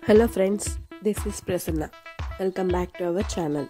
hello friends this is Prasanna welcome back to our channel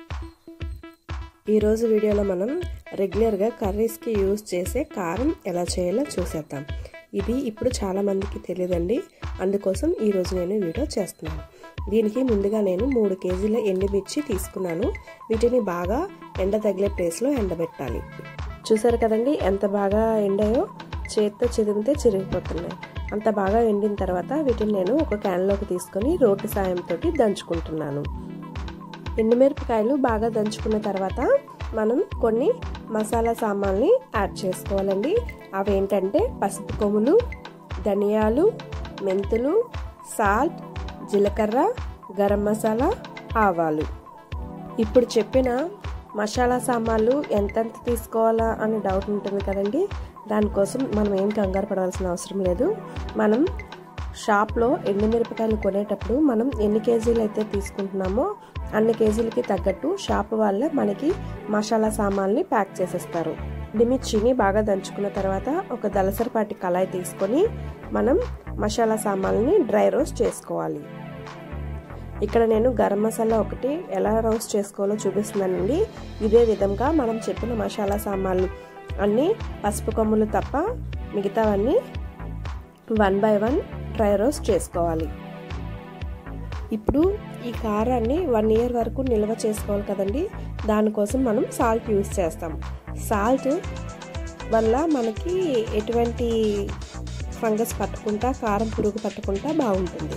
ఈరోజు వీడియోలో మనం రెగ్యులర్గా కర్రీస్కి యూజ్ చేసే కారం ఎలా చేయాలో చూసేద్దాం ఇది ఇప్పుడు చాలామందికి తెలియదండి అందుకోసం ఈరోజు నేను వీడియో చేస్తున్నాను దీనికి ముందుగా నేను మూడు కేజీల ఎండుమిర్చి తీసుకున్నాను వీటిని బాగా ఎండ తగిలే ప్లేస్లో ఎండబెట్టాలి చూసారు కదండి ఎంత బాగా ఎండాయో చేత్తో చిదిమితే చిరిగిపోతున్నాయి అంత బాగా ఎండిన తర్వాత వీటిని నేను ఒక క్యాన్లోకి తీసుకొని రోటి సాయంతో దంచుకుంటున్నాను ఎండుమిరపకాయలు బాగా దంచుకున్న తర్వాత మనం కొన్ని మసాలా సామాన్ని యాడ్ చేసుకోవాలండి అవి ఏంటంటే పసుపు కొమ్ములు ధనియాలు మెంతులు సాల్ట్ జీలకర్ర గరం మసాలా ఆవాలు ఇప్పుడు చెప్పిన మసాలా సామాన్లు ఎంతెంత తీసుకోవాలా అని డౌట్ ఉంటుంది కదండి దానికోసం మనం ఏం కంగారు పడాల్సిన అవసరం లేదు మనం షాప్లో ఎండుమిరపకాయలు కొనేటప్పుడు మనం ఎన్ని కేజీలు అయితే తీసుకుంటున్నామో అన్ని కేజీలకి తగ్గట్టు షాప్ వాళ్ళే మనకి మసాలా సామాన్ని ప్యాక్ చేసేస్తారు మిర్చిని బాగా దంచుకున్న తర్వాత ఒక దలసరిపాటి కళాయి తీసుకొని మనం మసాలా సామాన్ని డ్రై రోస్ట్ చేసుకోవాలి ఇక్కడ నేను గరం మసాలా ఒకటి ఎలా రోస్ట్ చేసుకోవాలో చూపిస్తున్నానండి ఇదే విధంగా మనం చెప్పిన మసాలా సామాన్లు అన్నీ పసుపు కొమ్ములు తప్ప మిగతావన్నీ one by one dry roast చేసుకోవాలి ఇప్పుడు ఈ కారాన్ని వన్ ఇయర్ వరకు నిల్వ చేసుకోవాలి కదండి దానికోసం మనం సాల్ట్ యూస్ చేస్తాం సాల్ట్ వల్ల మనకి ఎటువంటి ఫంగస్ పట్టుకుంటా కారం పురుగు పట్టుకుంటా బాగుంటుంది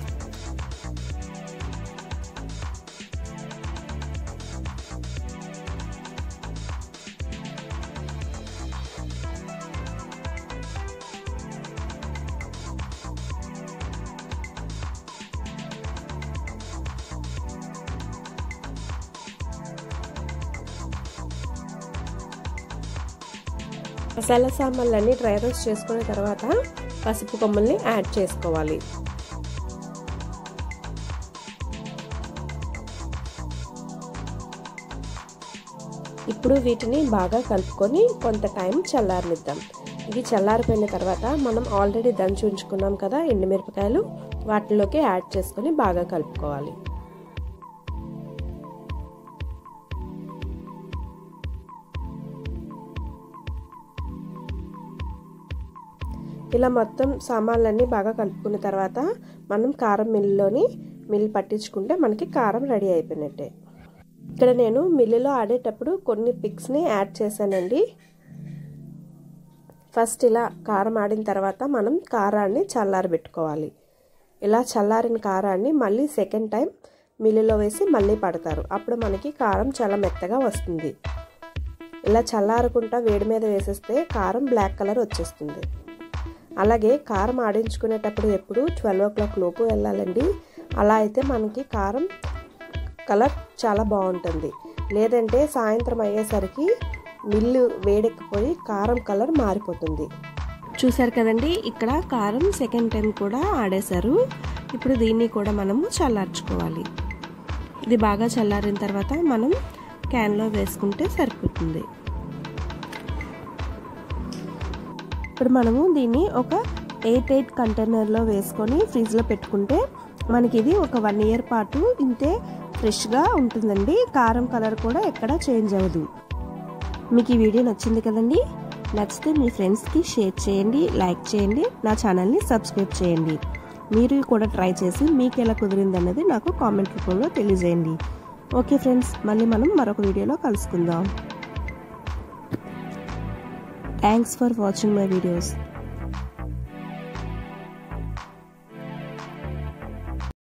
మసాలా సామాన్లన్నీ డ్రై రోస్ట్ చేసుకున్న తర్వాత పసుపు కొమ్మల్ని యాడ్ చేసుకోవాలి ఇప్పుడు వీటిని బాగా కలుపుకొని కొంత టైం చల్లారనిద్దాం ఇది చల్లారిపోయిన తర్వాత మనం ఆల్రెడీ దంచి ఉంచుకున్నాం కదా ఎండుమిరపకాయలు వాటిలోకి యాడ్ చేసుకొని బాగా కలుపుకోవాలి ఇలా మొత్తం సామాన్లన్నీ బాగా కలుపుకున్న తర్వాత మనం కారం మిల్లులోని మిల్లు పట్టించుకుంటే మనకి కారం రెడీ అయిపోయినట్టే ఇక్కడ నేను మిల్లులో ఆడేటప్పుడు కొన్ని పిక్స్ని యాడ్ చేశానండి ఫస్ట్ ఇలా కారం ఆడిన తర్వాత మనం కారాన్ని చల్లారబెట్టుకోవాలి ఇలా చల్లారిన కారాన్ని మళ్ళీ సెకండ్ టైం మిల్లులో వేసి మళ్ళీ పడతారు అప్పుడు మనకి కారం చాలా మెత్తగా వస్తుంది ఇలా చల్లారకుండా వేడి మీద వేసేస్తే కారం బ్లాక్ కలర్ వచ్చేస్తుంది అలాగే కారం ఆడించుకునేటప్పుడు ఎప్పుడు ట్వెల్వ్ ఓ క్లాక్ లోపు వెళ్ళాలండి అలా అయితే మనకి కారం కలర్ చాలా బాగుంటుంది లేదంటే సాయంత్రం అయ్యేసరికి మిల్లు వేడెక్కిపోయి కారం కలర్ మారిపోతుంది చూసారు కదండి ఇక్కడ కారం సెకండ్ టైం కూడా ఆడేశారు ఇప్పుడు దీన్ని కూడా మనము చల్లార్చుకోవాలి ఇది బాగా చల్లారిన తర్వాత మనం క్యాన్లో వేసుకుంటే సరిపోతుంది ఇప్పుడు మనము దీన్ని ఒక ఎయిట్ ఎయిట్ కంటైనర్లో వేసుకొని ఫ్రిడ్జ్లో పెట్టుకుంటే మనకి ఇది ఒక వన్ ఇయర్ పాటు ఇంతే ఫ్రెష్గా ఉంటుందండి కారం కలర్ కూడా ఎక్కడ చేంజ్ అవ్వదు మీకు ఈ వీడియో నచ్చింది కదండి నచ్చితే మీ ఫ్రెండ్స్కి షేర్ చేయండి లైక్ చేయండి నా ఛానల్ని సబ్స్క్రైబ్ చేయండి మీరు కూడా ట్రై చేసి మీకు ఎలా కుదిరింది అన్నది నాకు కామెంట్ రూపంలో తెలియజేయండి ఓకే ఫ్రెండ్స్ మళ్ళీ మనం మరొక వీడియోలో కలుసుకుందాం thanks for watching my videos